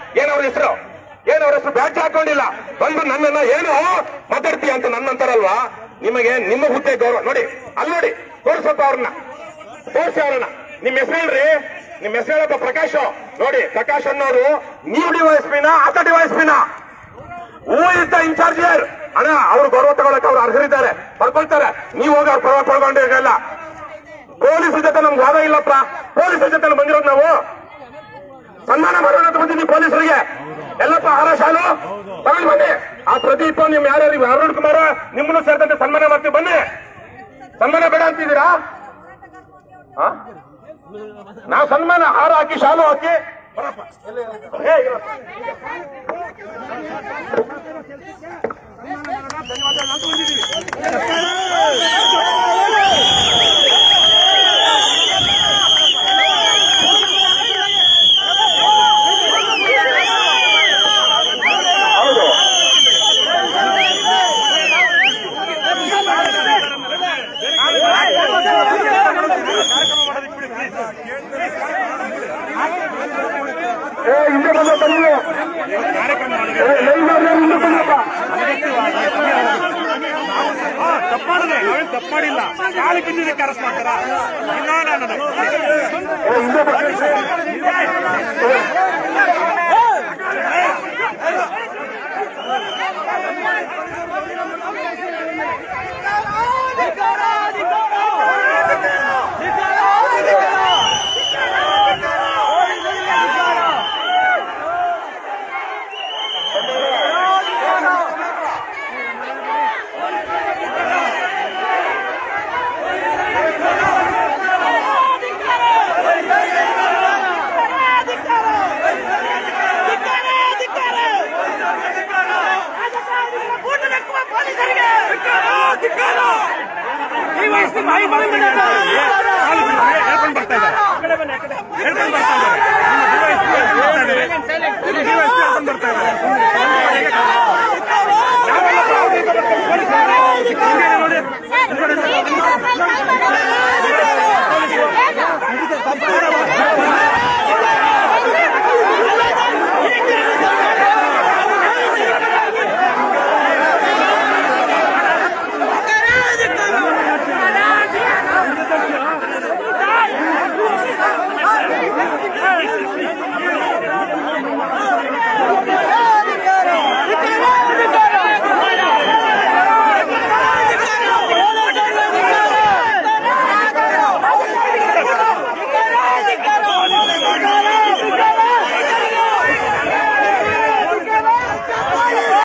ಏನವ್ರ ಹೆಸರು ಏನವ್ರ ಹೆಸರು ಬ್ಯಾಚ್ ಹಾಕೊಂಡಿಲ್ಲ ಬಂದು ನನ್ನನ್ನ ಏನು ಮಾತಾಡ್ತೀಯ ಅಂತ ನನ್ನಂತಾರಲ್ವಾ ನಿಮಗೆ ನಿಮ್ಮ ಹುದ್ದೆ ಗೌರವ ನೋಡಿ ಅಲ್ಲಿ ನೋಡಿ ತೋರಿಸಪ್ಪ ಅವ್ರನ್ನ ತೋರಿಸಿ ಅವ್ರನ್ನ ನಿಮ್ ಹೆಸರು ಹೇಳ್ರಿ ನಿಮ್ ಹೆಸರು ಹೇಳಪ್ಪ ಪ್ರಕಾಶ್ ನೋಡಿ ಪ್ರಕಾಶ್ ಅನ್ನೋರು ನೀವು ಡಿವೈಸ್ ಪಿನ ಆತ ಡಿವೈಸ್ ಪಿನ who is the incharge here ಅಣ್ಣ ಅವ್ರು ಗೌರವ ತಗೊಳಕ್ ಅವ್ರು ಅರ್ಹರಿದ್ದಾರೆ ಪಡ್ಕೊಳ್ತಾರೆ ನೀವು ಹೋಗಿ ಅವ್ರ ಪರವಾಗಿ ಪಡ್ಕೊಂಡಿರಲ್ಲ ಪೊಲೀಸ್ ಜೊತೆ ನಮ್ಗೆ ವಾದ ಇಲ್ಲಪ್ಪ ಪೊಲೀಸರ ಜೊತೆ ಬಂದಿರೋದು ನಾವು ಸನ್ಮಾನ ಮಾಡೋಣ ಅಂತ ಬಂದಿದ್ದೀವಿ ಪೊಲೀಸರಿಗೆ ಎಲ್ಲಪ್ಪ ಹಾರ ಶಾಲು ತಗೊಂಡು ಬನ್ನಿ ಆ ಪ್ರದೀಪ್ ನಿಮ್ ಯಾರ್ಯಾರು ಅರುಣ್ ಕುಮಾರ ನಿಮ್ಮನ್ನು ಸೇರಿದಂತೆ ಸನ್ಮಾನ ಮಾಡ್ತೀವಿ ಬನ್ನಿ ಸನ್ಮಾನ ಬೇಡ ಅಂತಿದ್ದೀರಾ ಆ? ನಾವು ಸನ್ಮಾನ ಹಾರ ಹಾಕಿ ಶಾಲು ಹಾಕಿ ಬರಪ್ಪ. ಏ, ಇರಪ್ಪ. ಹೌದು ಏ ಹಿಂದೆ ಬಂದ ಬನ್ನಿ ಏ, ಲೈನ್ ಅವ್ರನ್ನ ಹಿಂದೆ ಬನ್ನಪ್ಪ. ತಪ್ಪಾಡಿದೆ ನಾವೇನ್ ತಪ್ಪು ಮಾಡಿಲ್ಲ ಕಾಲು ಬಿದ್ದಿದ್ದಕ್ಕೆ ಅರೆಸ್ಟ್ ಮಾಡ್ತಾರ ಇಲ್ಲ ನಾನು ಏ, ಹಿಂದೆ ಬನ್ನಿ. ಹೇಳ್ಕೊಂಡು ಬರ್ತಾ ಇದ್ದಾರೆ ಹೇಳ್ಕೊಂಡು ಬರ್ತಾ